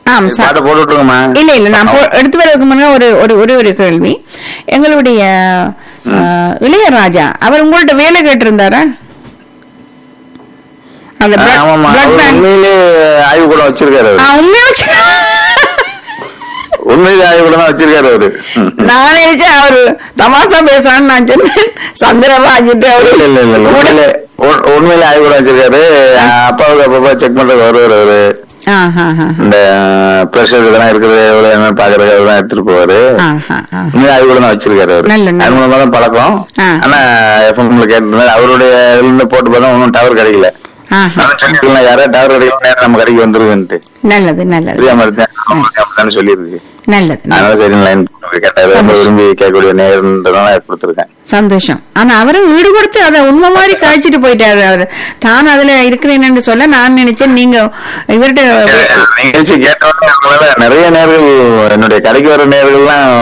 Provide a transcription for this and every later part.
ஆம் ச- பாட்டை போட்டு விட்டுருங்கம்மா இல்ல இல்ல நான் போ- எடுத்து வரதுக்கு முன்ன ஒரு ஒரு ஒரே ஒரு கேள்வி எங்களுடைய அஹ், இளையராஜா அவர் உங்கள்ட்ட வேலை கேட்டிருந்தாரா அந்த blood- ஆமாமா blood அவர் bank- உண்மையிலே ஆய்வு கூட வச்சிருக்காரு அவரு ஆ, உண்மையா வச்சு- உண்மையிலே ஆய்வு கூட தான் வச்சிருக்காரு அவரு ம். நான் நினைச்சேன் அவரு தமாசா பேசுறான்னு நான் சொன்னேன் சந்திரபாஜிட்டு அவரு இல்ல இல்ல இல்ல இல்ல. உண்மையிலே உ- உண்மையிலே ஆய்வு கூட வச்சிருக்காரு அப்பாவுக்கு அப்பப்பா செக் பண்றது வருவாரு அவரு ஆஹா, ஆஹா, இந்த பிரஷர் இதெல்லாம் இருக்குது எவ்வளவு என்ன பாக்குறது அதெல்லாம் எடுத்துட்டு போவாரு ஆஹா, ஆஹா. உண்மையிலே ஆய்வு கூட தான் வச்சிருக்காரு அவரு நல்ல, நல்ல. அது மூலமா தான் பழக்கம் ஆ. ஆனா எஃப்எம்ல கேட்டு அவருடைய இதுல இருந்து போட்டு பார்த்தா ஒன்னும் டவர் கிடைக்கல ஆஹா. நான் சொல்லிருக்கலாம் யாராவது டவர் கிடைக்கல நேரம் நம்ம கடைக்கு வந்துருவேன்ட்டு நல்லது நல்லது தெரியாம இருந்தேன் அப்படித்தானே சொல்லியிருக்கு நல்லது நல்லது. அதனால சரி லைன் கேட்டா ரொம்ப சந்தோஷம். விரும்பி கேட்கக்கூடிய நேரம்ன்றதால கொடுத்துருக்கேன் சந்தோஷம் ஆனா அவரும் ஈடு கொடுத்து அதை உண்மை மாதிரி காய்ச்சிட்டு போயிட்டாரு அவரு தான் அதுல இருக்கிறேன்னு சொல்ல நான் நினைச்சேன் நீங்க இவர்கிட்ட நிகழ்ச்சி கேட்டோன்னே அவங்களால நிறைய நேர்கள் என்னுடைய கடைக்கு வர நேர்கள்லாம்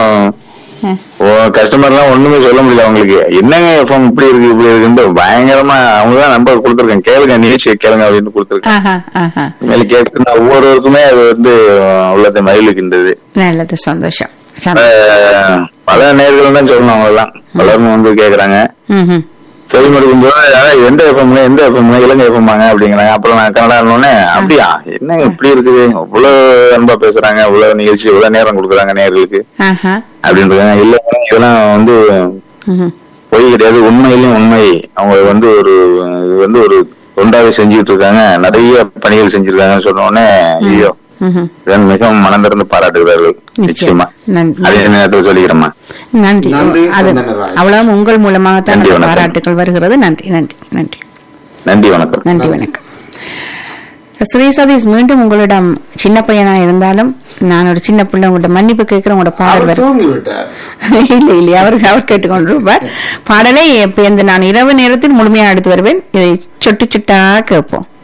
கஸ்டமர் எல்லாம் ஒண்ணுமே சொல்ல முடியல அவங்களுக்கு என்னங்க எஃப்எம் இப்படி இருக்கு இப்படி இருக்குன்னு பயங்கரமா அவங்க தான் நம்பர் கொடுத்துருக்கேன் கேளுங்க நிகழ்ச்சி கேளுங்க அப்படின்னு கொடுத்துருக்கேன் ஆஹா, ஆஹா. மேல கேட்குற ஒவ்வொருவருக்குமே அது வந்து உள்ளத்தை மகிழ்விக்கின்றது நல்லது சந்தோஷம் சந்தோஷம். அஹ், பல நேர்கள் தான் சொல்லணும் அவங்க எல்லாம் பலரும் வந்து கேக்குறாங்க ம்ஹும். செவிமடுக்கும் போது அதான் எந்த எஃப்எம் எந்த எஃப்எம் இலங்கை எஃப்எம்மாங்க அப்படிங்கிறாங்க அப்புறம் நான் கனடானோடனே அப்படியா என்ன இப்படி இருக்குது இவ்வளவு அன்பா பேசுறாங்க இவ்வளவு நிகழ்ச்சி இவ்வளவு நேரம் கொடுக்குறாங்க நேர்களுக்கு ஆஹா. அப்படின்றாங்க இல்ல இதெல்லாம் வந்து ம்ஹும். பொய் கிடையாது உண்மையிலும் உண்மை அவங்க வந்து ஒரு இது வந்து ஒரு தொண்டாவே செஞ்சுட்டு இருக்காங்க நிறைய பணிகள் செஞ்சிருக்காங்கன்னு சொன்ன உடனே ஐயோ ம்ஹும். இதன் மிகவும் மனம் திறந்து பாராட்டுகிறார்கள் நிச்சயமா நன்றி. அதே நேரத்தில் சொல்லிக்கிறேம்மா நன்றி நன்றி, அது சந்தனராஜ். அவ்வளவு உங்கள் மூலமாகத்தான் நன்றி, அந்த வணக்கம். பாராட்டுகள் வருகிறது நன்றி நன்றி நன்றி நன்றி வணக்கம் நன்றி வணக்கம் ஸ்ரீ சதீஷ் மீண்டும் உங்களிடம் சின்ன பையனா இருந்தாலும் நான் ஒரு சின்ன பிள்ளை உங்கள்ட்ட மன்னிப்பு கேட்கிறேன் உங்களோட பாடல் அவர் வரும் தூங்கி விட்டார் இல்லை இல்லை அவர் அவர் கேட்டுக்கொண்டிருப்பார் பாடலை இப்ப இந்த நான் இரவு நேரத்தில் முழுமையா எடுத்து வருவேன் இதை சொட்டு சுட்டா கேட்போம்